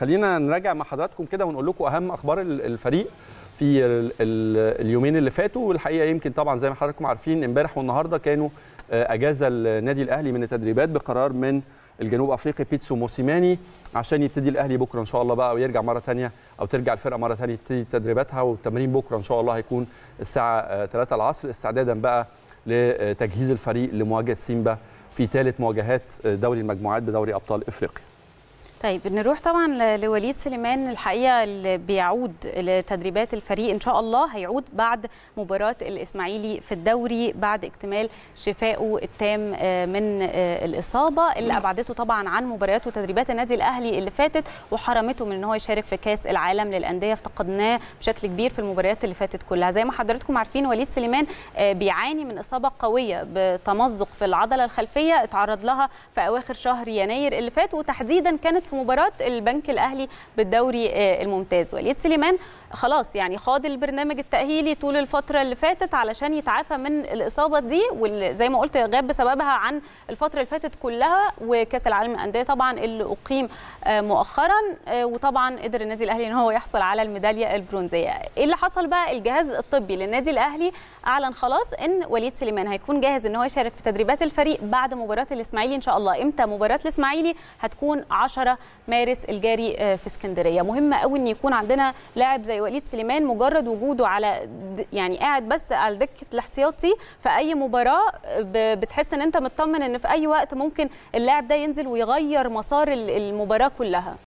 خلينا نراجع مع حضراتكم كده ونقول لكم اهم اخبار الفريق في ال ال اليومين اللي فاتوا والحقيقه يمكن طبعا زي ما حضراتكم عارفين امبارح والنهارده كانوا اجازه النادي الاهلي من التدريبات بقرار من الجنوب افريقي بيتسو موسيماني عشان يبتدي الاهلي بكره ان شاء الله بقى ويرجع مره ثانيه او ترجع الفرقه مره ثانيه تبتدي تدريباتها والتمرين بكره ان شاء الله هيكون الساعه 3 العصر استعدادا بقى لتجهيز الفريق لمواجهه سيمبا في ثالث مواجهات دوري المجموعات بدوري ابطال افريقيا طيب نروح طبعا لوليد سليمان الحقيقه اللي بيعود لتدريبات الفريق ان شاء الله هيعود بعد مباراه الاسماعيلي في الدوري بعد اكتمال شفائه التام من الاصابه اللي ابعدته طبعا عن مباريات وتدريبات النادي الاهلي اللي فاتت وحرمته من ان هو يشارك في كاس العالم للانديه افتقدناه بشكل كبير في المباريات اللي فاتت كلها زي ما حضراتكم عارفين وليد سليمان بيعاني من اصابه قويه بتمزق في العضله الخلفيه اتعرض لها في اواخر شهر يناير اللي فات وتحديدا كانت في مباراه البنك الاهلي بالدوري الممتاز وليد سليمان خلاص يعني خاض البرنامج التاهيلي طول الفتره اللي فاتت علشان يتعافى من الاصابه دي واللي زي ما قلت غاب بسببها عن الفتره اللي فاتت كلها وكاس العالم للانديه طبعا اللي اقيم مؤخرا وطبعا قدر النادي الاهلي ان هو يحصل على الميداليه البرونزيه ايه اللي حصل بقى الجهاز الطبي للنادي الاهلي اعلن خلاص ان وليد سليمان هيكون جاهز ان هو يشارك في تدريبات الفريق بعد مباراه الاسماعيلي ان شاء الله امتى مباراه الاسماعيلي هتكون 10 مارس الجاري في اسكندريه مهم قوي ان يكون عندنا لاعب زي وليد سليمان مجرد وجوده على يعني قاعد بس على دكه الاحتياطي في اي مباراه بتحس ان انت مطمن ان في اي وقت ممكن اللاعب ده ينزل ويغير مسار المباراه كلها